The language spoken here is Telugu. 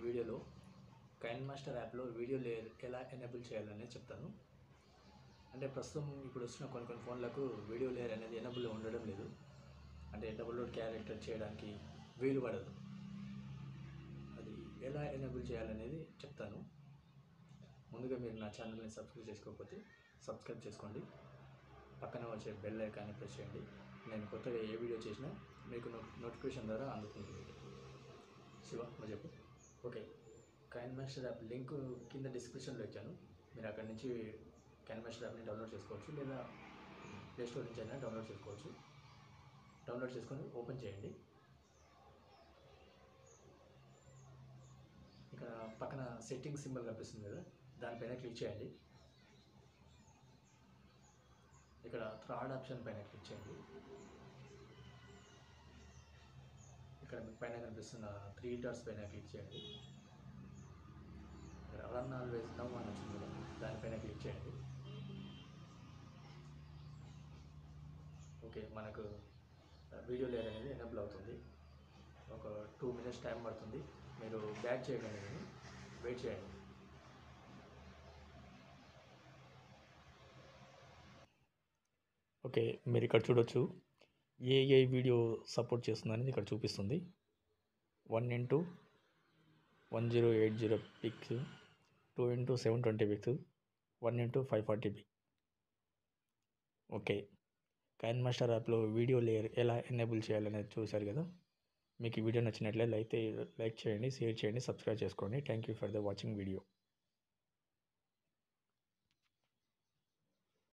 వీడియోలో కైన్ మాస్టర్ యాప్లో వీడియో లేయర్ ఎలా ఎనేబుల్ చేయాలనేది చెప్తాను అంటే ప్రస్తుతం ఇప్పుడు వచ్చిన కొన్ని కొన్ని ఫోన్లకు వీడియో లేయర్ అనేది ఎనేబుల్ ఉండడం లేదు అంటే డౌన్లోడ్ క్యారెక్టర్ చేయడానికి వీలు పడదు అది ఎలా ఎనేబుల్ చేయాలనేది చెప్తాను ముందుగా మీరు నా ఛానల్ని సబ్స్క్రైబ్ చేసుకోకపోతే సబ్స్క్రైబ్ చేసుకోండి పక్కన వచ్చే బెల్ ఐకాన్ని ప్రెస్ చేయండి నేను కొత్తగా ఏ వీడియో చేసినా మీకు నో నోటిఫికేషన్ ద్వారా అందుతుంది శివ మరి చెప్పు okay KineMaster app link కింద డిస్క్రిప్షన్లో ఇచ్చాను మీరు అక్కడి నుంచి కైన్ మాస్టర్ యాప్ని డౌన్లోడ్ చేసుకోవచ్చు లేదా ప్లే స్టోర్ నుంచి అయినా డౌన్లోడ్ చేసుకోవచ్చు డౌన్లోడ్ చేసుకొని ఓపెన్ చేయండి ఇక్కడ పక్కన సెట్టింగ్ సింబల్ కనిపిస్తుంది కదా దానిపైన క్లిక్ చేయండి ఇక్కడ థర్డ్ ఆప్షన్ పైన క్లిక్ చేయండి ఇక్కడ మీకు పైన కనిపిస్తున్న త్రీ డాట్స్ పైన క్లిక్ చేయండి ఇక్కడ రన్ ఆల్వేస్ నవ్ అని వచ్చింది కదా దానిపైన క్లిక్ చేయండి ఓకే మనకు వీడియో లేయర్ అనేది ఎనబుల్ అవుతుంది ఒక టూ మినిట్స్ టైం పడుతుంది మీరు బ్యాక్ చేయకండి వెయిట్ చేయండి ఓకే మీరు ఇక్కడ చూడొచ్చు ఏ ఏ వీడియో సపోర్ట్ చేస్తుందనేది ఇక్కడ చూపిస్తుంది one into one zero eight zero pix two into seven twenty pix one into five forty pic okay KineMaster యాప్లో వీడియో లేయర్ ఎలా ఎనేబుల్ చేయాలనేది చూశారు కదా మీకు ఈ వీడియో నచ్చినట్లయితే లైక్ లైక్ చేయండి షేర్ చేయండి సబ్స్క్రైబ్ చేసుకోండి thank you for the watching video